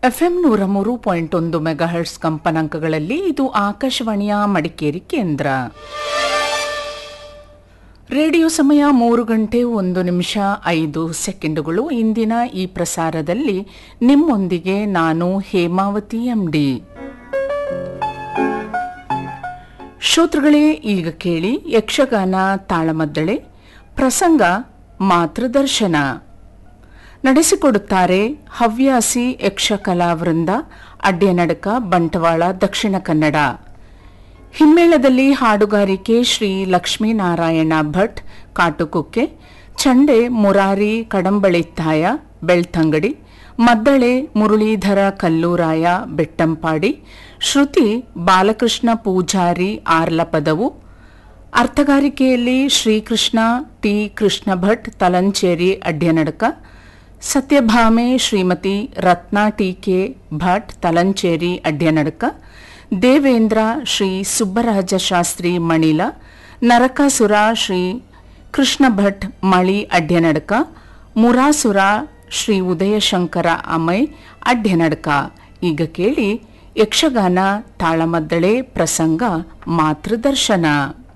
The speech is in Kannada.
ಎಫ್ಎಂ ನೂರ ಮೂರು ಪಾಯಿಂಟ್ ಒಂದು ಮೆಗಾಹರ್ಟ್ಸ್ ಕಂಪನಾಂಕಗಳಲ್ಲಿ ಇದು ಆಕಾಶವಾಣಿಯ ಮಡಿಕೇರಿ ಕೇಂದ್ರ ರೇಡಿಯೋ ಸಮಯ ಮೂರು ಗಂಟೆ ಒಂದು ನಿಮಿಷ ಐದು ಸೆಕೆಂಡುಗಳು ಇಂದಿನ ಈ ಪ್ರಸಾರದಲ್ಲಿ ನಿಮ್ಮೊಂದಿಗೆ ನಾನು ಹೇಮಾವತಿ ಎಂಡಿ ಶ್ರೋತೃಗಳೇ ಈಗ ಕೇಳಿ ಯಕ್ಷಗಾನ ತಾಳಮದ್ದಳೆ ಪ್ರಸಂಗ ಮಾತೃದರ್ಶನ ನಡೆಸಿಕೊಡುತ್ತಾರೆ ಹವ್ಯಾಸಿ ಯಕ್ಷಕಲಾವೃಂದ ಅಡ್ಯನಡಕ ಬಂಟವಾಳ ದಕ್ಷಿಣ ಕನ್ನಡ ಹಿಮ್ಮೇಳದಲ್ಲಿ ಹಾಡುಗಾರಿಕೆ ಶ್ರೀ ಲಕ್ಷ್ಮೀನಾರಾಯಣ ಭಟ್ ಕಾಟುಕುಕ್ಕೆ ಚಂಡೆ ಮುರಾರಿ ಕಡಂಬಳಿತ್ತಾಯ ಬೆಳ್ತಂಗಡಿ ಮದ್ದಳೆ ಮುರಳೀಧರ ಕಲ್ಲೂರಾಯ ಬೆಟ್ಟಂಪಾಡಿ ಶ್ರುತಿ ಬಾಲಕೃಷ್ಣ ಪೂಜಾರಿ ಆರ್ಲಪದವು ಅರ್ಥಗಾರಿಕೆಯಲ್ಲಿ ಶ್ರೀಕೃಷ್ಣ ಟಿ ಕೃಷ್ಣ ಭಟ್ ತಲಂಚೇರಿ ಅಡ್ಯನಡಕ ಸತ್ಯಭಾಮೆ ಶ್ರೀಮತಿ ರತ್ನಾ ಟಿಕೆ ಭಟ್ ತಲಂಚೇರಿ ಅಡ್ಯನಡಕ ದೇವೇಂದ್ರ ಶ್ರೀ ಸುಬ್ಬರಾಜ ಶಾಸ್ತ್ರಿ ಮಣಿಲ ನರಕಾಸುರ ಶ್ರೀ ಕೃಷ್ಣ ಭಟ್ ಮಳಿ ಅಡ್ಯನಡಕ ಮುರಾಸುರ ಶ್ರೀ ಉದಯಶಂಕರ ಅಮೈ ಅಡ್ಯನಡಕ ಈಗ ಕೇಳಿ ಯಕ್ಷಗಾನ ತಾಳಮದ್ದಳೆ ಪ್ರಸಂಗ ಮಾತೃದರ್ಶನ